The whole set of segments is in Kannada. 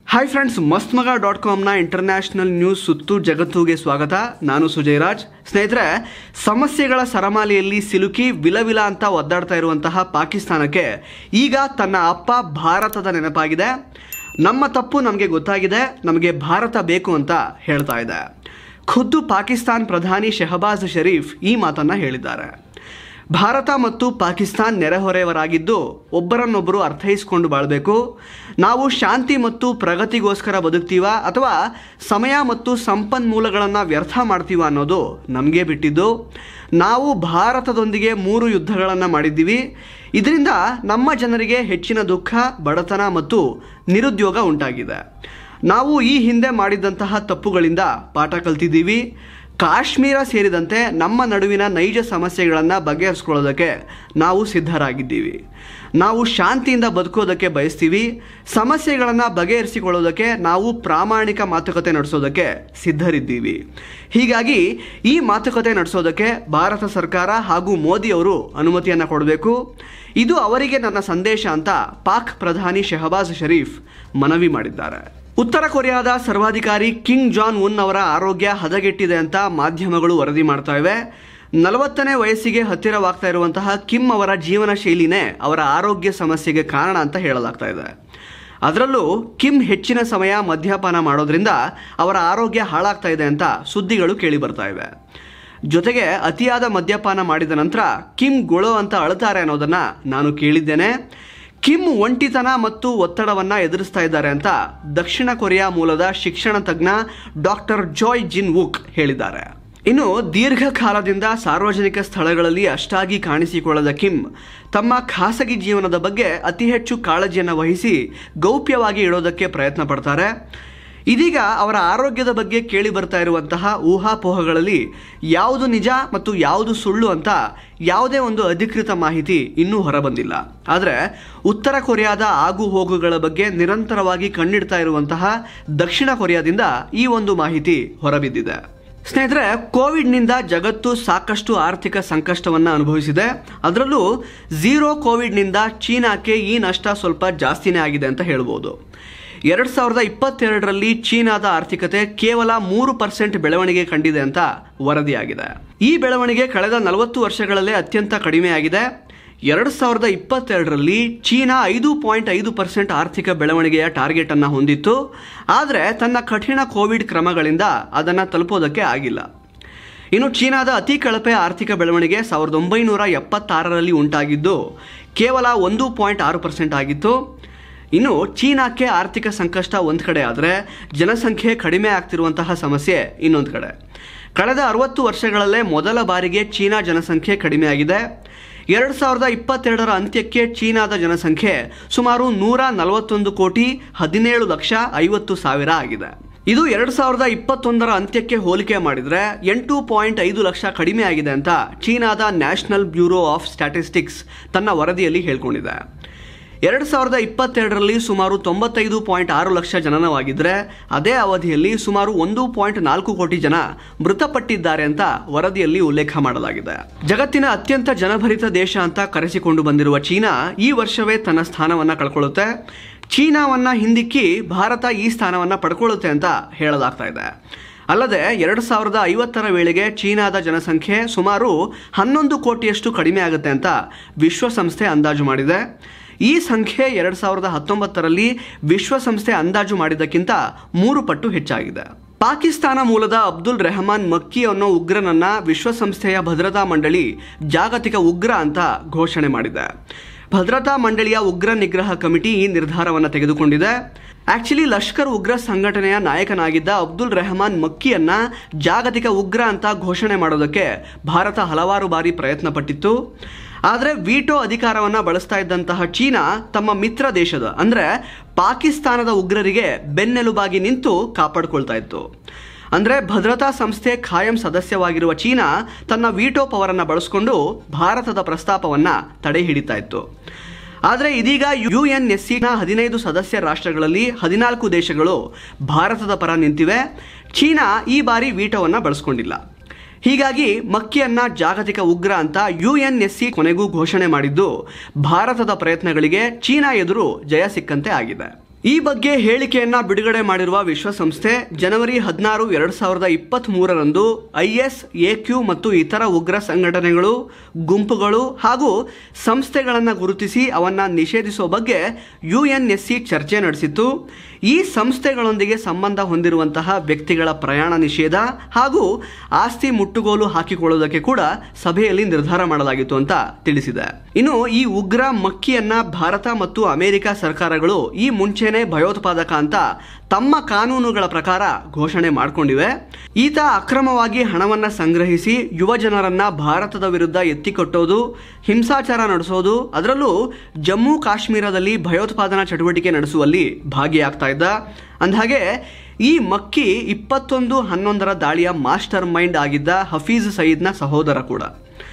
ಹಾಯ್ ಫ್ರೆಂಡ್ಸ್ ಮಸ್ತ್ ಮಗ ಡಾಟ್ ಕಾಮ್ನ ಇಂಟರ್ನ್ಯಾಷನಲ್ ನ್ಯೂಸ್ ಸುತ್ತು ಜಗತ್ತುಗೆ ಸ್ವಾಗತ ನಾನು ಸುಜಯ್ ರಾಜ್ ಸ್ನೇಹಿತರೆ ಸಮಸ್ಯೆಗಳ ಸರಮಾಲೆಯಲ್ಲಿ ಸಿಲುಕಿ ವಿಲವಿಲ ಅಂತ ಒದ್ದಾಡ್ತಾ ಇರುವಂತಹ ಪಾಕಿಸ್ತಾನಕ್ಕೆ ಈಗ ತನ್ನ ಅಪ್ಪ ಭಾರತದ ನೆನಪಾಗಿದೆ ನಮ್ಮ ತಪ್ಪು ನಮಗೆ ಗೊತ್ತಾಗಿದೆ ನಮಗೆ ಭಾರತ ಬೇಕು ಅಂತ ಹೇಳ್ತಾ ಇದೆ ಖುದ್ದು ಪಾಕಿಸ್ತಾನ್ ಪ್ರಧಾನಿ ಶೆಹಬಾಜ್ ಶರೀಫ್ ಈ ಮಾತನ್ನ ಹೇಳಿದ್ದಾರೆ ಭಾರತ ಮತ್ತು ಪಾಕಿಸ್ತಾನ್ ನೆರೆಹೊರೆಯವರಾಗಿದ್ದು ಒಬ್ಬರನ್ನೊಬ್ಬರು ಅರ್ಥೈಸಿಕೊಂಡು ಬಾಳಬೇಕು ನಾವು ಶಾಂತಿ ಮತ್ತು ಪ್ರಗತಿಗೋಸ್ಕರ ಬದುಕ್ತೀವ ಅಥವಾ ಸಮಯ ಮತ್ತು ಸಂಪನ್ಮೂಲಗಳನ್ನು ವ್ಯರ್ಥ ಮಾಡ್ತೀವ ಅನ್ನೋದು ನಮಗೆ ಬಿಟ್ಟಿದ್ದು ನಾವು ಭಾರತದೊಂದಿಗೆ ಮೂರು ಯುದ್ಧಗಳನ್ನು ಮಾಡಿದ್ದೀವಿ ಇದರಿಂದ ನಮ್ಮ ಜನರಿಗೆ ಹೆಚ್ಚಿನ ದುಃಖ ಬಡತನ ಮತ್ತು ನಿರುದ್ಯೋಗ ಉಂಟಾಗಿದೆ ನಾವು ಈ ಹಿಂದೆ ಮಾಡಿದಂತಹ ತಪ್ಪುಗಳಿಂದ ಪಾಠ ಕಲ್ತಿದ್ದೀವಿ ಕಾಶ್ಮೀರ ಸೇರಿದಂತೆ ನಮ್ಮ ನಡುವಿನ ನೈಜ ಸಮಸ್ಯೆಗಳನ್ನು ಬಗೆಹರಿಸ್ಕೊಳ್ಳೋದಕ್ಕೆ ನಾವು ಸಿದ್ಧರಾಗಿದ್ದೀವಿ ನಾವು ಶಾಂತಿಯಿಂದ ಬದುಕೋದಕ್ಕೆ ಬಯಸ್ತೀವಿ ಸಮಸ್ಯೆಗಳನ್ನು ಬಗೆಹರಿಸಿಕೊಳ್ಳೋದಕ್ಕೆ ನಾವು ಪ್ರಾಮಾಣಿಕ ಮಾತುಕತೆ ನಡೆಸೋದಕ್ಕೆ ಸಿದ್ಧರಿದ್ದೀವಿ ಹೀಗಾಗಿ ಈ ಮಾತುಕತೆ ನಡೆಸೋದಕ್ಕೆ ಭಾರತ ಸರ್ಕಾರ ಹಾಗೂ ಮೋದಿಯವರು ಅನುಮತಿಯನ್ನು ಕೊಡಬೇಕು ಇದು ಅವರಿಗೆ ನನ್ನ ಸಂದೇಶ ಅಂತ ಪಾಕ್ ಪ್ರಧಾನಿ ಶೆಹಬಾಜ್ ಶರೀಫ್ ಮನವಿ ಮಾಡಿದ್ದಾರೆ ಉತ್ತರ ಕೊರಿಯಾದ ಸರ್ವಾಧಿಕಾರಿ ಕಿಂಗ್ ಜಾನ್ ಉನ್ ಅವರ ಆರೋಗ್ಯ ಹದಗೆಟ್ಟಿದೆ ಅಂತ ಮಾಧ್ಯಮಗಳು ವರದಿ ಮಾಡ್ತಾ ಇವೆ ನಲವತ್ತನೇ ವಯಸ್ಸಿಗೆ ಹತ್ತಿರವಾಗ್ತಾ ಇರುವಂತಹ ಕಿಮ್ ಅವರ ಜೀವನ ಶೈಲಿನೇ ಅವರ ಆರೋಗ್ಯ ಸಮಸ್ಯೆಗೆ ಕಾರಣ ಅಂತ ಹೇಳಲಾಗ್ತಾ ಇದೆ ಅದರಲ್ಲೂ ಕಿಮ್ ಹೆಚ್ಚಿನ ಸಮಯ ಮದ್ಯಪಾನ ಮಾಡೋದ್ರಿಂದ ಅವರ ಆರೋಗ್ಯ ಹಾಳಾಗ್ತಾ ಇದೆ ಅಂತ ಸುದ್ದಿಗಳು ಕೇಳಿ ಬರ್ತಾ ಇವೆ ಜೊತೆಗೆ ಅತಿಯಾದ ಮದ್ಯಪಾನ ಮಾಡಿದ ನಂತರ ಕಿಮ್ ಗೊಳೋ ಅಂತ ಅಳ್ತಾರೆ ಅನ್ನೋದನ್ನ ನಾನು ಕೇಳಿದ್ದೇನೆ ಕಿಮ್ ಒಂಟಿತನ ಮತ್ತು ಒತ್ತಡವನ್ನ ಎದುರಿಸ್ತಾ ಇದ್ದಾರೆ ಅಂತ ದಕ್ಷಿಣ ಕೊರಿಯಾ ಮೂಲದ ಶಿಕ್ಷಣ ತಜ್ಞ ಡಾಕ್ಟರ್ ಜಾಯ್ ಜಿನ್ ವುಕ್ ಹೇಳಿದ್ದಾರೆ ಇನ್ನು ದೀರ್ಘಕಾಲದಿಂದ ಸಾರ್ವಜನಿಕ ಸ್ಥಳಗಳಲ್ಲಿ ಅಷ್ಟಾಗಿ ಕಾಣಿಸಿಕೊಳ್ಳದ ಕಿಮ್ ತಮ್ಮ ಖಾಸಗಿ ಜೀವನದ ಬಗ್ಗೆ ಅತಿ ಹೆಚ್ಚು ಕಾಳಜಿಯನ್ನು ವಹಿಸಿ ಗೌಪ್ಯವಾಗಿ ಇಡೋದಕ್ಕೆ ಪ್ರಯತ್ನ ಪಡ್ತಾರೆ ಇದೀಗ ಅವರ ಆರೋಗ್ಯದ ಬಗ್ಗೆ ಕೇಳಿ ಬರ್ತಾ ಇರುವಂತಹ ಊಹಾಪೋಹಗಳಲ್ಲಿ ಯಾವುದು ನಿಜ ಮತ್ತು ಯಾವುದು ಸುಳ್ಳು ಅಂತ ಯಾವುದೇ ಒಂದು ಅಧಿಕೃತ ಮಾಹಿತಿ ಇನ್ನೂ ಹೊರಬಂದಿಲ್ಲ ಆದರೆ ಉತ್ತರ ಕೊರಿಯಾದ ಆಗು ಹೋಗುಗಳ ಬಗ್ಗೆ ನಿರಂತರವಾಗಿ ಕಣ್ಣಿಡ್ತಾ ಇರುವಂತಹ ದಕ್ಷಿಣ ಕೊರಿಯಾದಿಂದ ಈ ಒಂದು ಮಾಹಿತಿ ಹೊರಬಿದ್ದಿದೆ ಸ್ನೇಹಿತರೆ ಕೋವಿಡ್ನಿಂದ ಜಗತ್ತು ಸಾಕಷ್ಟು ಆರ್ಥಿಕ ಸಂಕಷ್ಟವನ್ನ ಅನುಭವಿಸಿದೆ ಅದರಲ್ಲೂ ಝೀರೋ ಕೋವಿಡ್ನಿಂದ ಚೀನಾಕ್ಕೆ ಈ ನಷ್ಟ ಸ್ವಲ್ಪ ಜಾಸ್ತಿನೇ ಆಗಿದೆ ಅಂತ ಹೇಳ್ಬೋದು ಎರಡ್ ಸಾವಿರದ ಇಪ್ಪತ್ತೆರಡರಲ್ಲಿ ಚೀನಾದ ಆರ್ಥಿಕತೆ ಕೇವಲ ಮೂರು ಪರ್ಸೆಂಟ್ ಬೆಳವಣಿಗೆ ಕಂಡಿದೆ ಅಂತ ವರದಿಯಾಗಿದೆ ಈ ಬೆಳವಣಿಗೆ ಕಳೆದ ನಲವತ್ತು ವರ್ಷಗಳಲ್ಲೇ ಅತ್ಯಂತ ಕಡಿಮೆಯಾಗಿದೆ ಎರಡು ಸಾವಿರದ ಇಪ್ಪತ್ತೆರಡರಲ್ಲಿ ಚೀನಾ ಐದು ಪಾಯಿಂಟ್ ಐದು ಪರ್ಸೆಂಟ್ ಆರ್ಥಿಕ ಬೆಳವಣಿಗೆಯ ಟಾರ್ಗೆಟ್ ಅನ್ನು ಹೊಂದಿತ್ತು ಆದರೆ ತನ್ನ ಕಠಿಣ ಕೋವಿಡ್ ಕ್ರಮಗಳಿಂದ ಅದನ್ನು ತಲುಪೋದಕ್ಕೆ ಆಗಿಲ್ಲ ಇನ್ನು ಚೀನಾದ ಅತಿ ಕಳಪೆ ಆರ್ಥಿಕ ಬೆಳವಣಿಗೆ ಸಾವಿರದ ಒಂಬೈನೂರ ಎಪ್ಪತ್ತಾರರಲ್ಲಿ ಉಂಟಾಗಿದ್ದು ಕೇವಲ ಒಂದು ಪಾಯಿಂಟ್ ಆರು ಪರ್ಸೆಂಟ್ ಆಗಿತ್ತು ಇನ್ನು ಚೀನಾಕ್ಕೆ ಆರ್ಥಿಕ ಸಂಕಷ್ಟ ಒಂದು ಕಡೆ ಆದರೆ ಜನಸಂಖ್ಯೆ ಕಡಿಮೆ ಆಗ್ತಿರುವಂತಹ ಸಮಸ್ಯೆ ಇನ್ನೊಂದು ಕಡೆ ಕಳೆದ ಅರವತ್ತು ವರ್ಷಗಳಲ್ಲೇ ಮೊದಲ ಬಾರಿಗೆ ಚೀನಾ ಜನಸಂಖ್ಯೆ ಕಡಿಮೆಯಾಗಿದೆ ಎರಡು ಸಾವಿರದ ಇಪ್ಪತ್ತೆರಡರ ಅಂತ್ಯಕ್ಕೆ ಚೀನಾದ ಜನಸಂಖ್ಯೆ ಸುಮಾರು ನೂರ ನಲವತ್ತೊಂದು ಕೋಟಿ ಹದಿನೇಳು ಲಕ್ಷ ಐವತ್ತು ಸಾವಿರ ಆಗಿದೆ ಇದು ಎರಡು ಸಾವಿರದ ಇಪ್ಪತ್ತೊಂದರ ಅಂತ್ಯಕ್ಕೆ ಹೋಲಿಕೆ ಮಾಡಿದರೆ ಎಂಟು ಪಾಯಿಂಟ್ ಐದು ಲಕ್ಷ ಕಡಿಮೆ ಆಗಿದೆ ಅಂತ ಚೀನಾದ ನ್ಯಾಷನಲ್ ಬ್ಯೂರೋ ಆಫ್ ಸ್ಟ್ಯಾಟಿಸ್ಟಿಕ್ಸ್ ತನ್ನ ವರದಿಯಲ್ಲಿ ಹೇಳ್ಕೊಂಡಿದೆ ಎರಡು ಸಾವಿರದ ಇಪ್ಪತ್ತೆರಡರಲ್ಲಿ ಸುಮಾರು ತೊಂಬತ್ತೈದು ಪಾಯಿಂಟ್ ಆರು ಲಕ್ಷ ಜನನವಾಗಿದ್ದರೆ ಅದೇ ಅವಧಿಯಲ್ಲಿ ಸುಮಾರು ಒಂದು ಪಾಯಿಂಟ್ ನಾಲ್ಕು ಕೋಟಿ ಜನ ಮೃತಪಟ್ಟಿದ್ದಾರೆ ಅಂತ ವರದಿಯಲ್ಲಿ ಉಲ್ಲೇಖ ಮಾಡಲಾಗಿದೆ ಜಗತ್ತಿನ ಅತ್ಯಂತ ಜನಭರಿತ ದೇಶ ಅಂತ ಕರೆಸಿಕೊಂಡು ಬಂದಿರುವ ಚೀನಾ ಈ ವರ್ಷವೇ ತನ್ನ ಸ್ಥಾನವನ್ನ ಕಳ್ಕೊಳ್ಳುತ್ತೆ ಚೀನಾವನ್ನ ಹಿಂದಿಕ್ಕಿ ಭಾರತ ಈ ಸ್ಥಾನವನ್ನ ಪಡ್ಕೊಳ್ಳುತ್ತೆ ಅಂತ ಹೇಳಲಾಗ್ತಾ ಇದೆ ಅಲ್ಲದೆ ಎರಡು ಸಾವಿರದ ಐವತ್ತರ ವೇಳೆಗೆ ಚೀನಾದ ಜನಸಂಖ್ಯೆ ಸುಮಾರು ಹನ್ನೊಂದು ಕೋಟಿಯಷ್ಟು ಕಡಿಮೆ ಆಗುತ್ತೆ ಅಂತ ವಿಶ್ವಸಂಸ್ಥೆ ಅಂದಾಜು ಮಾಡಿದೆ ಈ ಸಂಖ್ಯೆ ಎರಡು ಸಾವಿರದ ಹತ್ತೊಂಬತ್ತರಲ್ಲಿ ವಿಶ್ವಸಂಸ್ಥೆ ಅಂದಾಜು ಮಾಡಿದ್ದಕ್ಕಿಂತ ಮೂರು ಪಟ್ಟು ಹೆಚ್ಚಾಗಿದೆ ಪಾಕಿಸ್ತಾನ ಮೂಲದ ಅಬ್ದುಲ್ ರೆಹಮಾನ್ ಮಕ್ಕಿ ಅನ್ನೋ ಉಗ್ರನನ್ನ ವಿಶ್ವಸಂಸ್ಥೆಯ ಭದ್ರತಾ ಮಂಡಳಿ ಜಾಗತಿಕ ಉಗ್ರ ಅಂತ ಘೋಷಣೆ ಮಾಡಿದೆ ಭದ್ರತಾ ಮಂಡಳಿಯ ಉಗ್ರ ನಿಗ್ರಹ ಕಮಿಟಿ ಈ ನಿರ್ಧಾರವನ್ನು ತೆಗೆದುಕೊಂಡಿದೆ ಆಕ್ಚುಲಿ ಲಷ್ಕರ್ ಉಗ್ರ ಸಂಘಟನೆಯ ನಾಯಕನಾಗಿದ್ದ ಅಬ್ದುಲ್ ರೆಹಮಾನ್ ಮಕ್ಕಿಯನ್ನ ಜಾಗತಿಕ ಉಗ್ರ ಅಂತ ಘೋಷಣೆ ಮಾಡೋದಕ್ಕೆ ಭಾರತ ಹಲವಾರು ಬಾರಿ ಪ್ರಯತ್ನ ಪಟ್ಟಿತ್ತು ಆದರೆ ವಿಟೋ ಅಧಿಕಾರವನ್ನ ಬಳಸ್ತಾ ಇದ್ದಂತಹ ಚೀನಾ ತಮ್ಮ ಮಿತ್ರ ದೇಶದ ಅಂದ್ರೆ ಪಾಕಿಸ್ತಾನದ ಉಗ್ರರಿಗೆ ಬೆನ್ನೆಲುಬಾಗಿ ನಿಂತು ಕಾಪಾಡ್ಕೊಳ್ತಾ ಇತ್ತು ಅಂದ್ರೆ ಭದ್ರತಾ ಸಂಸ್ಥೆ ಖಾಯಂ ಸದಸ್ಯವಾಗಿರುವ ಚೀನಾ ತನ್ನ ವಿಟೋ ಪವರನ್ನು ಬಳಸಿಕೊಂಡು ಭಾರತದ ಪ್ರಸ್ತಾಪವನ್ನ ತಡೆ ಹಿಡಿತಾ ಇತ್ತು ಆದರೆ ಇದೀಗ ಯು ಎನ್ ಎಸ್ ಸಿನ ಹದಿನೈದು ಸದಸ್ಯ ರಾಷ್ಟ್ರಗಳಲ್ಲಿ ಹದಿನಾಲ್ಕು ದೇಶಗಳು ಭಾರತದ ಪರ ನಿಂತಿವೆ ಚೀನಾ ಈ ಬಾರಿ ವಿಟೋವನ್ನು ಬಳಸ್ಕೊಂಡಿಲ್ಲ ಹೀಗಾಗಿ ಮಕ್ಕಿಯನ್ನ ಜಾಗತಿಕ ಉಗ್ರ ಅಂತ ಯು ಎನ್ ಎಸ್ ಸಿ ಕೊನೆಗೂ ಘೋಷಣೆ ಮಾಡಿದ್ದು ಭಾರತದ ಪ್ರಯತ್ನಗಳಿಗೆ ಚೀನಾ ಎದುರು ಜಯ ಸಿಕ್ಕಂತೆ ಆಗಿದೆ ಈ ಬಗ್ಗೆ ಹೇಳಿಕೆಯನ್ನ ಬಿಡುಗಡೆ ಮಾಡಿರುವ ವಿಶ್ವಸಂಸ್ಥೆ ಜನವರಿ ಹದಿನಾರು ಎರಡ್ ಸಾವಿರದ ಇಪ್ಪತ್ತ್ ಮೂರರಂದು ಐಎಸ್ ಎಕ್ಯೂ ಮತ್ತು ಇತರ ಉಗ್ರ ಸಂಘಟನೆಗಳು ಗುಂಪುಗಳು ಹಾಗೂ ಸಂಸ್ಥೆಗಳನ್ನು ಗುರುತಿಸಿ ಅವನ್ನ ನಿಷೇಧಿಸುವ ಬಗ್ಗೆ ಯುಎನ್ಎಸ್ಸಿ ಚರ್ಚೆ ನಡೆಸಿತ್ತು ಈ ಸಂಸ್ಥೆಗಳೊಂದಿಗೆ ಸಂಬಂಧ ಹೊಂದಿರುವಂತಹ ವ್ಯಕ್ತಿಗಳ ಪ್ರಯಾಣ ನಿಷೇಧ ಹಾಗೂ ಆಸ್ತಿ ಮುಟ್ಟುಗೋಲು ಹಾಕಿಕೊಳ್ಳುವುದಕ್ಕೆ ಕೂಡ ಸಭೆಯಲ್ಲಿ ನಿರ್ಧಾರ ಮಾಡಲಾಗಿತ್ತು ಅಂತ ತಿಳಿಸಿದೆ ಇನ್ನು ಈ ಉಗ್ರ ಮಕ್ಕಿಯನ್ನ ಭಾರತ ಮತ್ತು ಅಮೆರಿಕ ಸರ್ಕಾರಗಳು ಈ ಮುಂಚೆನೆ ಭಯೋತ್ಪಾದಕ ಅಂತ ತಮ್ಮ ಕಾನೂನುಗಳ ಪ್ರಕಾರ ಘೋಷಣೆ ಮಾಡಿಕೊಂಡಿವೆ ಈತ ಅಕ್ರಮವಾಗಿ ಹಣವನ್ನ ಸಂಗ್ರಹಿಸಿ ಯುವ ಜನರನ್ನ ಭಾರತದ ವಿರುದ್ಧ ಎತ್ತಿಕೊಟ್ಟೋದು ಹಿಂಸಾಚಾರ ನಡೆಸೋದು ಅದರಲ್ಲೂ ಜಮ್ಮು ಕಾಶ್ಮೀರದಲ್ಲಿ ಭಯೋತ್ಪಾದನಾ ಚಟುವಟಿಕೆ ನಡೆಸುವಲ್ಲಿ ಭಾಗಿಯಾಗ್ತಾ ಇದ್ದ ಅಂದಹಾಗೆ ಈ ಮಕ್ಕಿ ಇಪ್ಪತ್ತೊಂದು ಹನ್ನೊಂದರ ದಾಳಿಯ ಮಾಸ್ಟರ್ ಮೈಂಡ್ ಆಗಿದ್ದ ಹಫೀಜ್ ಸಯೀದ್ನ ಸಹೋದರ ಕೂಡ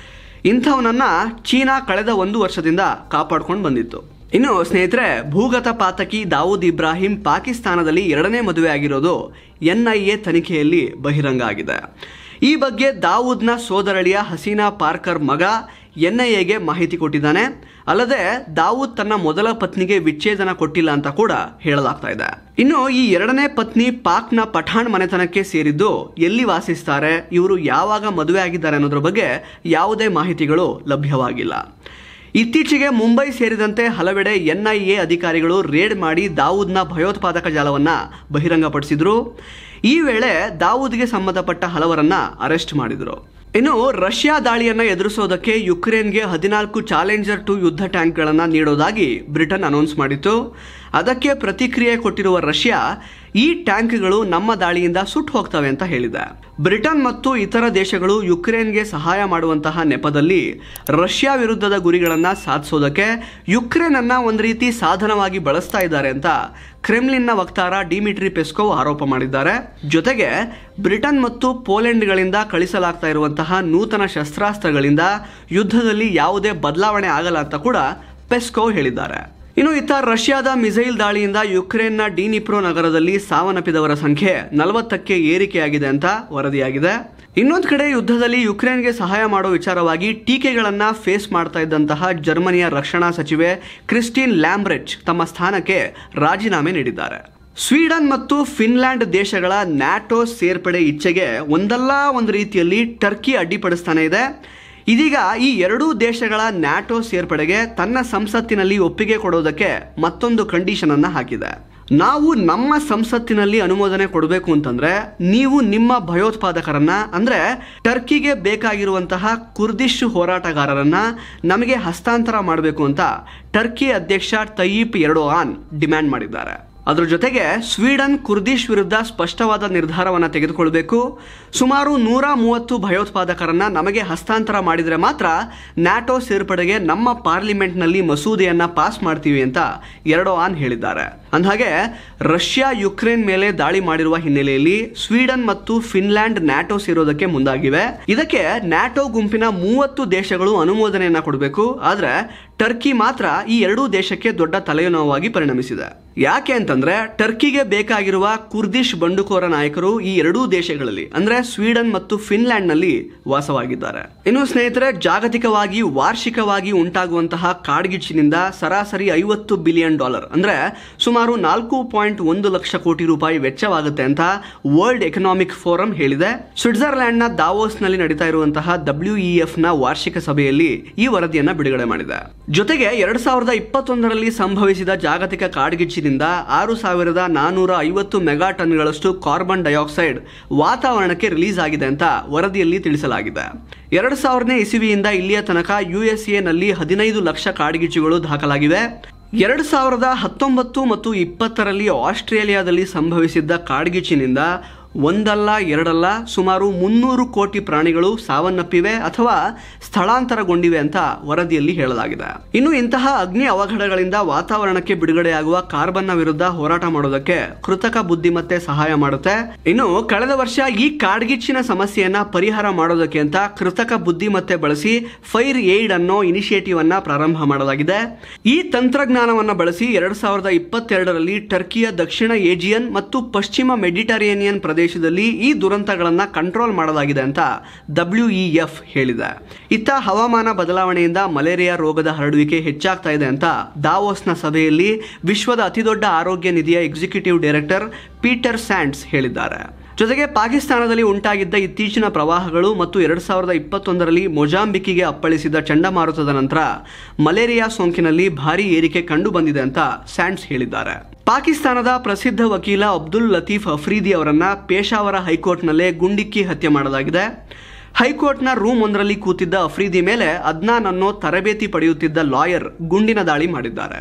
ಇಂಥವನನ್ನ ಚೀನಾ ಕಳೆದ ಒಂದು ವರ್ಷದಿಂದ ಕಾಪಾಡ್ಕೊಂಡು ಬಂದಿತ್ತು ಇನ್ನು ಸ್ನೇಹಿತರೆ ಭೂಗತ ಪಾತಕಿ ದಾವೂದ್ ಇಬ್ರಾಹಿಂ ಪಾಕಿಸ್ತಾನದಲ್ಲಿ ಎರಡನೇ ಮದುವೆ ಆಗಿರೋದು ಎನ್ಐಎ ತನಿಖೆಯಲ್ಲಿ ಬಹಿರಂಗ ಆಗಿದೆ ಈ ಬಗ್ಗೆ ದಾವೂದ್ನ ಸೋದರಳಿಯ ಹಸೀನಾ ಪಾರ್ಕರ್ ಮಗ ಎನ್ಐಎಗೆ ಮಾಹಿತಿ ಕೊಟ್ಟಿದ್ದಾನೆ ಅಲ್ಲದೆ ದಾವೂದ್ ತನ್ನ ಮೊದಲ ಪತ್ನಿಗೆ ವಿಚ್ಛೇದನ ಕೊಟ್ಟಿಲ್ಲ ಅಂತ ಕೂಡ ಹೇಳಲಾಗ್ತಾ ಇದೆ ಇನ್ನು ಈ ಎರಡನೇ ಪತ್ನಿ ಪಾಕ್ನ ಪಠಾಣ್ ಮನೆತನಕ್ಕೆ ಸೇರಿದ್ದು ಎಲ್ಲಿ ವಾಸಿಸ್ತಾರೆ ಇವರು ಯಾವಾಗ ಮದುವೆ ಆಗಿದ್ದಾರೆ ಅನ್ನೋದ್ರ ಬಗ್ಗೆ ಯಾವುದೇ ಮಾಹಿತಿಗಳು ಲಭ್ಯವಾಗಿಲ್ಲ ಇತ್ತೀಚೆಗೆ ಮುಂಬೈ ಸೇರಿದಂತೆ ಹಲವೆಡೆ ಎನ್ಐಎ ಅಧಿಕಾರಿಗಳು ರೇಡ್ ಮಾಡಿ ದಾವೂದ್ನ ಭಯೋತ್ಪಾದಕ ಜಾಲವನ್ನ ಬಹಿರಂಗಪಡಿಸಿದ್ರು ಈ ವೇಳೆ ದಾವೂದ್ಗೆ ಸಂಬಂಧಪಟ್ಟ ಹಲವರನ್ನ ಅರೆಸ್ಟ್ ಮಾಡಿದ್ರು ಇನ್ನು ರಷ್ಯಾ ದಾಳಿಯನ್ನ ಎದುರಿಸೋದಕ್ಕೆ ಯುಕ್ರೇನ್ಗೆ ಹದಿನಾಲ್ಕು ಚಾಲೆಂಜರ್ ಟು ಯುದ್ಧ ಟ್ಯಾಂಕ್ಗಳನ್ನು ನೀಡೋದಾಗಿ ಬ್ರಿಟನ್ ಅನೌನ್ಸ್ ಮಾಡಿತ್ತು ಅದಕ್ಕೆ ಪ್ರತಿಕ್ರಿಯೆ ಕೊಟ್ಟಿರುವ ರಷ್ಯಾ ಈ ಟ್ಯಾಂಕ್ಗಳು ನಮ್ಮ ದಾಳಿಯಿಂದ ಸುಟ್ಟು ಹೋಗ್ತವೆ ಅಂತ ಹೇಳಿದೆ ಬ್ರಿಟನ್ ಮತ್ತು ಇತರ ದೇಶಗಳು ಯುಕ್ರೇನ್ಗೆ ಸಹಾಯ ಮಾಡುವಂತಹ ನೆಪದಲ್ಲಿ ರಷ್ಯಾ ವಿರುದ್ಧದ ಗುರಿಗಳನ್ನ ಸಾಧಿಸೋದಕ್ಕೆ ಯುಕ್ರೇನ್ ಅನ್ನ ಒಂದು ರೀತಿ ಸಾಧನವಾಗಿ ಬಳಸ್ತಾ ಇದ್ದಾರೆ ಅಂತ ಕ್ರೆಮ್ಲಿನ್ನ ವಕ್ತಾರ ಡಿಮಿಟ್ರಿ ಪೆಸ್ಕೋವ್ ಆರೋಪ ಮಾಡಿದ್ದಾರೆ ಜೊತೆಗೆ ಬ್ರಿಟನ್ ಮತ್ತು ಪೋಲೆಂಡ್ಗಳಿಂದ ಕಳಿಸಲಾಗ್ತಾ ಇರುವಂತಹ ನೂತನ ಶಸ್ತ್ರಾಸ್ತ್ರಗಳಿಂದ ಯುದ್ಧದಲ್ಲಿ ಯಾವುದೇ ಬದಲಾವಣೆ ಆಗಲ್ಲ ಅಂತ ಕೂಡ ಪೆಸ್ಕೋವ್ ಹೇಳಿದ್ದಾರೆ ಇನ್ನು ಇತ್ತ ರಷ್ಯಾದ ಮಿಸೈಲ್ ದಾಳಿಯಿಂದ ಯುಕ್ರೇನ್ನ ಡಿನಿಪ್ರೋ ನಗರದಲ್ಲಿ ಸಾವನ್ನಪ್ಪಿದವರ ಸಂಖ್ಯೆ ನಲವತ್ತಕ್ಕೆ ಏರಿಕೆಯಾಗಿದೆ ಅಂತ ವರದಿಯಾಗಿದೆ ಇನ್ನೊಂದು ಕಡೆ ಯುದ್ಧದಲ್ಲಿ ಯುಕ್ರೇನ್ಗೆ ಸಹಾಯ ಮಾಡೋ ವಿಚಾರವಾಗಿ ಟೀಕೆಗಳನ್ನ ಫೇಸ್ ಮಾಡ್ತಾ ಇದ್ದಂತಹ ಜರ್ಮನಿಯ ರಕ್ಷಣಾ ಸಚಿವೆ ಕ್ರಿಸ್ಟಿನ್ ಲ್ಯಾಂಬ್ರೆಚ್ ತಮ್ಮ ಸ್ಥಾನಕ್ಕೆ ರಾಜೀನಾಮೆ ನೀಡಿದ್ದಾರೆ ಸ್ವೀಡನ್ ಮತ್ತು ಫಿನ್ಲ್ಯಾಂಡ್ ದೇಶಗಳ ನ್ಯಾಟೋ ಸೇರ್ಪಡೆ ಇಚ್ಛೆಗೆ ಒಂದಲ್ಲ ಒಂದು ರೀತಿಯಲ್ಲಿ ಟರ್ಕಿ ಅಡ್ಡಿಪಡಿಸ್ತಾನೆ ಇದೆ ಇದೀಗ ಈ ಎರಡೂ ದೇಶಗಳ ನ್ಯಾಟೋ ಸೇರ್ಪಡೆಗೆ ತನ್ನ ಸಂಸತ್ತಿನಲ್ಲಿ ಒಪ್ಪಿಗೆ ಕೊಡೋದಕ್ಕೆ ಮತ್ತೊಂದು ಕಂಡೀಷನ್ ಅನ್ನ ಹಾಕಿದೆ ನಾವು ನಮ್ಮ ಸಂಸತ್ತಿನಲ್ಲಿ ಅನುಮೋದನೆ ಕೊಡಬೇಕು ಅಂತಂದ್ರೆ ನೀವು ನಿಮ್ಮ ಭಯೋತ್ಪಾದಕರನ್ನ ಅಂದ್ರೆ ಟರ್ಕಿಗೆ ಬೇಕಾಗಿರುವಂತಹ ಕುರ್ದಿಶ್ ಹೋರಾಟಗಾರರನ್ನ ನಮಗೆ ಹಸ್ತಾಂತರ ಮಾಡಬೇಕು ಅಂತ ಟರ್ಕಿ ಅಧ್ಯಕ್ಷ ತಯ್ಯಿಪ್ ಎರಡೋಆನ್ ಡಿಮ್ಯಾಂಡ್ ಮಾಡಿದ್ದಾರೆ ಅದರ ಜೊತೆಗೆ ಸ್ವೀಡನ್ ಕುರ್ದಿಶ್ ವಿರುದ್ಧ ಸ್ಪಷ್ಟವಾದ ನಿರ್ಧಾರವನ್ನು ತೆಗೆದುಕೊಳ್ಬೇಕು ಸುಮಾರು ನೂರ ಮೂವತ್ತು ಭಯೋತ್ಪಾದಕರನ್ನ ನಮಗೆ ಹಸ್ತಾಂತರ ಮಾಡಿದರೆ ಮಾತ್ರ ನ್ಯಾಟೋ ಸೇರ್ಪಡೆಗೆ ನಮ್ಮ ಪಾರ್ಲಿಮೆಂಟ್ನಲ್ಲಿ ಮಸೂದೆಯನ್ನ ಪಾಸ್ ಮಾಡ್ತೀವಿ ಅಂತ ಎರಡೋ ಆನ್ ಹೇಳಿದ್ದಾರೆ ಅಂದಹಾಗೆ ರಷ್ಯಾ ಯುಕ್ರೇನ್ ಮೇಲೆ ದಾಳಿ ಮಾಡಿರುವ ಹಿನ್ನೆಲೆಯಲ್ಲಿ ಸ್ವೀಡನ್ ಮತ್ತು ಫಿನ್ಲ್ಯಾಂಡ್ ನ್ಯಾಟೋ ಸೇರೋದಕ್ಕೆ ಮುಂದಾಗಿವೆ ಇದಕ್ಕೆ ನ್ಯಾಟೋ ಗುಂಪಿನ ಮೂವತ್ತು ದೇಶಗಳು ಅನುಮೋದನೆಯನ್ನ ಕೊಡಬೇಕು ಆದ್ರೆ ಟರ್ಕಿ ಮಾತ್ರ ಈ ಎರಡೂ ದೇಶಕ್ಕೆ ದೊಡ್ಡ ತಲೆನೋವಾಗಿ ಪರಿಣಮಿಸಿದೆ ಯಾಕೆ ಅಂತಂದ್ರೆ ಟರ್ಕಿಗೆ ಬೇಕಾಗಿರುವ ಕುರ್ದಿಶ್ ಬಂಡುಕೋರ ನಾಯಕರು ಈ ಎರಡೂ ದೇಶಗಳಲ್ಲಿ ಅಂದ್ರೆ ಸ್ವೀಡನ್ ಮತ್ತು ಫಿನ್ಲ್ಯಾಂಡ್ ನಲ್ಲಿ ವಾಸವಾಗಿದ್ದಾರೆ ಇನ್ನು ಸ್ನೇಹಿತರೆ ಜಾಗತಿಕವಾಗಿ ವಾರ್ಷಿಕವಾಗಿ ಉಂಟಾಗುವಂತಹ ಕಾಡ್ಗಿಚ್ಚಿನಿಂದ ಸರಾಸರಿ ಐವತ್ತು ಬಿಲಿಯನ್ ಡಾಲರ್ ಅಂದ್ರೆ ಸುಮಾರು ನಾಲ್ಕು ಪಾಯಿಂಟ್ ಒಂದು ಲಕ್ಷ ಕೋಟಿ ರೂಪಾಯಿ ವೆಚ್ಚವಾಗುತ್ತೆ ಅಂತ ವರ್ಲ್ಡ್ ಎಕನಾಮಿಕ್ ಫೋರಂ ಹೇಳಿದೆ ಸ್ವಿಟ್ಜರ್ಲ್ಯಾಂಡ್ ನ ದಾವೋಸ್ ನಲ್ಲಿ ನಡೀತಾ ಇರುವಂತಹ ಡಬ್ಲ್ಯೂ ಎಫ್ ನ ವಾರ್ಷಿಕ ಸಭೆಯಲ್ಲಿ ಈ ವರದಿಯನ್ನ ಬಿಡುಗಡೆ ಮಾಡಿದೆ ಜೊತೆಗೆ ಎರಡ್ ಸಾವಿರದ ಇಪ್ಪತ್ತೊಂದರಲ್ಲಿ ಸಂಭವಿಸಿದ ಜಾಗತಿಕ ಕಾಡ್ಗಿಚ್ಚಿನಿಂದ ಆರು ಸಾವಿರದ ನಾನೂರ ಐವತ್ತು ಮೆಗಾ ಟನ್ಗಳಷ್ಟು ಕಾರ್ಬನ್ ಡೈಆಕ್ಸೈಡ್ ವಾತಾವರಣಕ್ಕೆ ರಿಲೀಸ್ ಆಗಿದೆ ಅಂತ ವರದಿಯಲ್ಲಿ ತಿಳಿಸಲಾಗಿದೆ ಎರಡ್ ಸಾವಿರನೇ ಇಸುವಿಯಿಂದ ಇಲ್ಲಿಯ ತನಕ ಯುಎಸ್ಎ ನಲ್ಲಿ ಹದಿನೈದು ಲಕ್ಷ ಕಾಡ್ಗಿಚ್ಚುಗಳು ದಾಖಲಾಗಿವೆ ಎರಡು ಸಾವಿರದ ಹತ್ತೊಂಬತ್ತು ಮತ್ತು ಇಪ್ಪತ್ತರಲ್ಲಿ ಆಸ್ಟ್ರೇಲಿಯಾದಲ್ಲಿ ಸಂಭವಿಸಿದ್ದ ಕಾಡ್ಗಿಚ್ಚಿನಿಂದ ಒಂದಲ್ಲ ಎರಡಲ್ಲ ಸುಮಾರು ಮುನ್ನೂರು ಕೋಟಿ ಪ್ರಾಣಿಗಳು ಸಾವನ್ನಪ್ಪಿವೆ ಅಥವಾ ಸ್ಥಳಾಂತರಗೊಂಡಿವೆ ಅಂತ ವರದಿಯಲ್ಲಿ ಹೇಳಲಾಗಿದೆ ಇನ್ನು ಇಂತಹ ಅಗ್ನಿ ಅವಘಡಗಳಿಂದ ವಾತಾವರಣಕ್ಕೆ ಬಿಡುಗಡೆಯಾಗುವ ಕಾರ್ಬನ್ನ ವಿರುದ್ಧ ಹೋರಾಟ ಮಾಡೋದಕ್ಕೆ ಕೃತಕ ಬುದ್ಧಿಮತ್ತೆ ಸಹಾಯ ಮಾಡುತ್ತೆ ಇನ್ನು ಕಳೆದ ವರ್ಷ ಈ ಕಾಡ್ಗಿಚ್ಚಿನ ಸಮಸ್ಯೆಯನ್ನ ಪರಿಹಾರ ಮಾಡೋದಕ್ಕೆ ಅಂತ ಕೃತಕ ಬುದ್ಧಿಮತ್ತೆ ಬಳಸಿ ಫೈರ್ ಏಡ್ ಅನ್ನೋ ಇನಿಷಿಯೇಟಿವ್ ಅನ್ನ ಪ್ರಾರಂಭ ಮಾಡಲಾಗಿದೆ ಈ ತಂತ್ರಜ್ಞಾನವನ್ನ ಬಳಸಿ ಎರಡ್ ಸಾವಿರದ ಇಪ್ಪತ್ತೆರಡರಲ್ಲಿ ಟರ್ಕಿಯ ದಕ್ಷಿಣ ಏಜಿಯನ್ ಮತ್ತು ಪಶ್ಚಿಮ ಮೆಡಿಟರೇನಿಯನ್ ಪ್ರದೇಶ ಪ್ರದೇಶದಲ್ಲಿ ಈ ದುರಂತಗಳನ್ನ ಕಂಟ್ರೋಲ್ ಮಾಡಲಾಗಿದೆ ಅಂತ ಡಬ್ಲ್ಯೂಇಎಫ್ ಹೇಳಿದೆ ಇತ್ತ ಹವಾಮಾನ ಬದಲಾವಣೆಯಿಂದ ಮಲೇರಿಯಾ ರೋಗದ ಹರಡುವಿಕೆ ಹೆಚ್ಚಾಗ್ತಾ ಇದೆ ಅಂತ ದಾವೋಸ್ನ ಸಭೆಯಲ್ಲಿ ವಿಶ್ವದ ಅತಿದೊಡ್ಡ ಆರೋಗ್ಯ ನಿಧಿಯ ಎಕ್ಸಿಕ್ಯೂಟಿವ್ ಡೈರೆಕ್ಟರ್ ಪೀಟರ್ ಸ್ಯಾಂಡ್ಸ್ ಹೇಳಿದ್ದಾರೆ ಜೊತೆಗೆ ಪಾಕಿಸ್ತಾನದಲ್ಲಿ ಉಂಟಾಗಿದ್ದ ಇತ್ತೀಚಿನ ಪ್ರವಾಹಗಳು ಮತ್ತು ಎರಡ್ ಸಾವಿರದ ಇಪ್ಪತ್ತೊಂದರಲ್ಲಿ ಮೊಜಾಂಬಿಕ್ಕಿಗೆ ಅಪ್ಪಳಿಸಿದ ಚಂಡಮಾರುತದ ನಂತರ ಮಲೇರಿಯಾ ಸೋಂಕಿನಲ್ಲಿ ಭಾರಿ ಏರಿಕೆ ಕಂಡು ಬಂದಿದೆ ಅಂತ ಸ್ಯಾಂಡ್ಸ್ ಹೇಳಿದ್ದಾರೆ ಪಾಕಿಸ್ತಾನದ ಪ್ರಸಿದ್ಧ ವಕೀಲ ಅಬ್ದುಲ್ ಲತೀಫ್ ಅಫ್ರೀದಿ ಅವರನ್ನ ಪೇಶಾವರ ಹೈಕೋರ್ಟ್ನಲ್ಲೇ ಗುಂಡಿಕ್ಕಿ ಹತ್ಯೆ ಮಾಡಲಾಗಿದೆ ಹೈಕೋರ್ಟ್ನ ರೂಮ್ ಒಂದರಲ್ಲಿ ಕೂತಿದ್ದ ಅಫ್ರೀದಿ ಮೇಲೆ ಅದ್ನಾನ್ ಅನ್ನೋ ತರಬೇತಿ ಪಡೆಯುತ್ತಿದ್ದ ಲಾಯರ್ ಗುಂಡಿನ ದಾಳಿ ಮಾಡಿದ್ದಾರೆ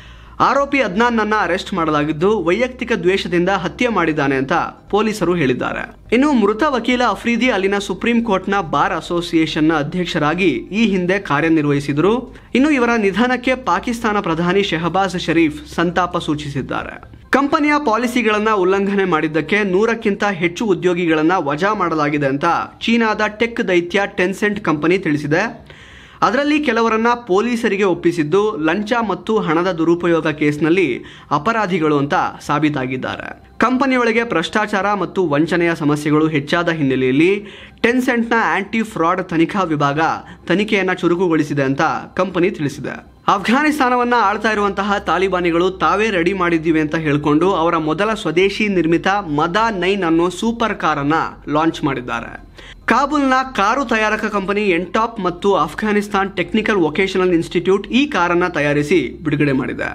ಆರೋಪಿ ಅದ್ನಾನ್ನನ್ನ ಅರೆಸ್ಟ್ ಮಾಡಲಾಗಿದ್ದು ವೈಯಕ್ತಿಕ ದ್ವೇಷದಿಂದ ಹತ್ಯೆ ಮಾಡಿದ್ದಾನೆ ಅಂತ ಪೊಲೀಸರು ಹೇಳಿದ್ದಾರೆ ಇನ್ನು ಮೃತ ವಕೀಲ ಅಫ್ರೀದಿ ಅಲ್ಲಿನ ಸುಪ್ರೀಂ ಕೋರ್ಟ್ನ ಬಾರ್ ಅಸೋಸಿಯೇಷನ್ನ ಅಧ್ಯಕ್ಷರಾಗಿ ಈ ಹಿಂದೆ ಕಾರ್ಯನಿರ್ವಹಿಸಿದರು ಇನ್ನು ಇವರ ನಿಧನಕ್ಕೆ ಪಾಕಿಸ್ತಾನ ಪ್ರಧಾನಿ ಶೆಹಬಾಜ್ ಶರೀಫ್ ಸಂತಾಪ ಸೂಚಿಸಿದ್ದಾರೆ ಕಂಪನಿಯ ಪಾಲಿಸಿಗಳನ್ನ ಉಲ್ಲಂಘನೆ ಮಾಡಿದ್ದಕ್ಕೆ ನೂರಕ್ಕಿಂತ ಹೆಚ್ಚು ಉದ್ಯೋಗಿಗಳನ್ನ ವಜಾ ಮಾಡಲಾಗಿದೆ ಅಂತ ಚೀನಾದ ಟೆಕ್ ದೈತ್ಯ ಟೆನ್ಸೆಂಟ್ ಕಂಪನಿ ತಿಳಿಸಿದೆ ಅದರಲ್ಲಿ ಕೆಲವರನ್ನ ಪೊಲೀಸರಿಗೆ ಒಪ್ಪಿಸಿದ್ದು ಲಂಚ ಮತ್ತು ಹಣದ ದುರುಪಯೋಗ ಕೇಸ್ನಲ್ಲಿ ಅಪರಾಧಿಗಳು ಅಂತ ಸಾಬೀತಾಗಿದ್ದಾರೆ ಕಂಪನಿಯೊಳಗೆ ಭ್ರಷ್ಟಾಚಾರ ಮತ್ತು ವಂಚನೆಯ ಸಮಸ್ಯೆಗಳು ಹೆಚ್ಚಾದ ಹಿನ್ನೆಲೆಯಲ್ಲಿ ಟೆನ್ಸೆಂಟ್ನ ಆಂಟಿ ಫ್ರಾಡ್ ತನಿಖಾ ವಿಭಾಗ ತನಿಖೆಯನ್ನ ಚುರುಕುಗೊಳಿಸಿದೆ ಅಂತ ಕಂಪನಿ ತಿಳಿಸಿದೆ ಅಫ್ಘಾನಿಸ್ತಾನವನ್ನ ಆಳ್ತಾ ಇರುವಂತಹ ತಾಲಿಬಾನಿಗಳು ತಾವೇ ರೆಡಿ ಮಾಡಿದ್ದೀವಿ ಅಂತ ಹೇಳಿಕೊಂಡು ಅವರ ಮೊದಲ ಸ್ವದೇಶಿ ನಿರ್ಮಿತ ಮದಾ ನೈನ್ ಅನ್ನೋ ಸೂಪರ್ ಕಾರನ್ನ ಲಾಂಚ್ ಮಾಡಿದ್ದಾರೆ ಕಾಬೂಲ್ನ ಕಾರು ತಯಾರಕ ಕಂಪನಿ ಎಂಟಾಪ್ ಮತ್ತು ಅಫ್ಘಾನಿಸ್ತಾನ್ ಟೆಕ್ನಿಕಲ್ ವೊಕೇಶನಲ್ ಇನ್ಸ್ಟಿಟ್ಯೂಟ್ ಈ ಕಾರನ್ನ ತಯಾರಿಸಿ ಬಿಡುಗಡೆ ಮಾಡಿದೆ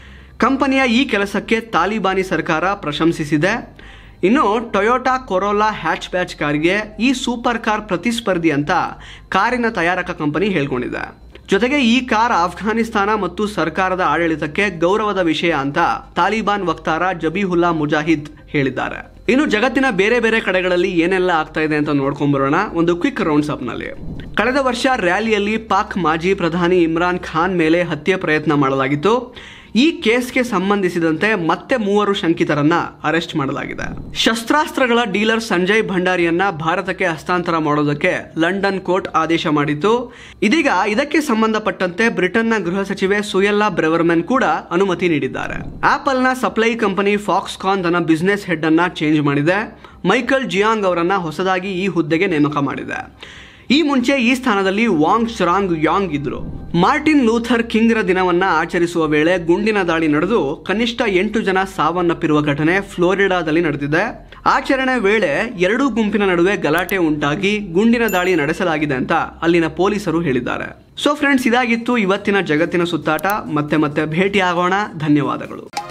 ಕಂಪನಿಯ ಈ ಕೆಲಸಕ್ಕೆ ತಾಲಿಬಾನಿ ಸರ್ಕಾರ ಪ್ರಶಂಸಿಸಿದೆ ಇನ್ನು ಟೊಯೋಟಾ ಕೊರೋಲಾ ಹ್ಯಾಚ್ ಬ್ಯಾಚ್ ಕಾರ್ಗೆ ಈ ಸೂಪರ್ ಕಾರ್ ಪ್ರತಿಸ್ಪರ್ಧಿ ಅಂತ ಕಾರಿನ ತಯಾರಕ ಕಂಪನಿ ಹೇಳ್ಕೊಂಡಿದೆ ಜೊತೆಗೆ ಈ ಕಾರ್ ಅಫ್ಘಾನಿಸ್ತಾನ ಮತ್ತು ಸರ್ಕಾರದ ಆಡಳಿತಕ್ಕೆ ಗೌರವದ ವಿಷಯ ಅಂತ ತಾಲಿಬಾನ್ ವಕ್ತಾರ ಜಬೀಹುಲ್ಲಾ ಮುಜಾಹಿದ್ ಹೇಳಿದ್ದಾರೆ ಇನ್ನು ಜಗತ್ತಿನ ಬೇರೆ ಬೇರೆ ಕಡೆಗಳಲ್ಲಿ ಏನೆಲ್ಲ ಆಗ್ತಾ ಇದೆ ಅಂತ ನೋಡ್ಕೊಂಡ್ಬರೋಣ ಒಂದು ಕ್ವಿಕ್ ರೌಂಡ್ಸ್ ಅಪ್ ನಲ್ಲಿ ಕಳೆದ ವರ್ಷ ರ್ಯಾಲಿಯಲ್ಲಿ ಪಾಕ್ ಮಾಜಿ ಪ್ರಧಾನಿ ಇಮ್ರಾನ್ ಖಾನ್ ಮೇಲೆ ಹತ್ಯೆ ಪ್ರಯತ್ನ ಮಾಡಲಾಗಿತ್ತು ಈ ಕೇಸ್ಗೆ ಸಂಬಂಧಿಸಿದಂತೆ ಮತ್ತೆ ಮೂವರು ಶಂಕಿತರನ್ನ ಅರೆಸ್ಟ್ ಮಾಡಲಾಗಿದೆ ಶಸ್ತ್ರಾಸ್ತ್ರಗಳ ಡೀಲರ್ ಸಂಜಯ್ ಭಂಡಾರಿಯನ್ನ ಭಾರತಕ್ಕೆ ಹಸ್ತಾಂತರ ಮಾಡೋದಕ್ಕೆ ಲಂಡನ್ ಕೋರ್ಟ್ ಆದೇಶ ಮಾಡಿತ್ತು ಇದೀಗ ಇದಕ್ಕೆ ಸಂಬಂಧಪಟ್ಟಂತೆ ಬ್ರಿಟನ್ನ ಗೃಹ ಸಚಿವೆ ಸುಯಲ್ಲಾ ಬ್ರೆವರ್ಮೆನ್ ಕೂಡ ಅನುಮತಿ ನೀಡಿದ್ದಾರೆ ಆಪಲ್ನ ಸಪ್ಲೈ ಕಂಪನಿ ಫಾಕ್ಸ್ಕಾನ್ ತನ್ನ ಬಿಸ್ನೆಸ್ ಹೆಡ್ ಅನ್ನ ಚೇಂಜ್ ಮಾಡಿದೆ ಮೈಕಲ್ ಜಿಯಾಂಗ್ ಅವರನ್ನ ಹೊಸದಾಗಿ ಈ ಹುದ್ದೆಗೆ ನೇಮಕ ಮಾಡಿದೆ ಈ ಮುಂಚೆ ಈ ಸ್ಥಾನದಲ್ಲಿ ವಾಂಗ್ ಶ್ರಾಂಗ್ಯಾಂಗ್ ಇದ್ರು ಮಾರ್ಟಿನ್ ಲೂಥರ್ ಕಿಂಗ್ರ ದಿನವನ್ನ ಆಚರಿಸುವ ವೇಳೆ ಗುಂಡಿನ ದಾಳಿ ನಡೆದು ಕನಿಷ್ಠ ಎಂಟು ಜನ ಸಾವನ್ನಪ್ಪಿರುವ ಘಟನೆ ಫ್ಲೋರಿಡಾದಲ್ಲಿ ನಡೆದಿದೆ ಆಚರಣೆ ವೇಳೆ ಎರಡೂ ಗುಂಪಿನ ನಡುವೆ ಗಲಾಟೆ ಉಂಟಾಗಿ ಗುಂಡಿನ ದಾಳಿ ನಡೆಸಲಾಗಿದೆ ಅಂತ ಅಲ್ಲಿನ ಪೊಲೀಸರು ಹೇಳಿದ್ದಾರೆ ಸೊ ಫ್ರೆಂಡ್ಸ್ ಇದಾಗಿತ್ತು ಇವತ್ತಿನ ಜಗತ್ತಿನ ಸುತ್ತಾಟ ಮತ್ತೆ ಮತ್ತೆ ಭೇಟಿ ಆಗೋಣ ಧನ್ಯವಾದಗಳು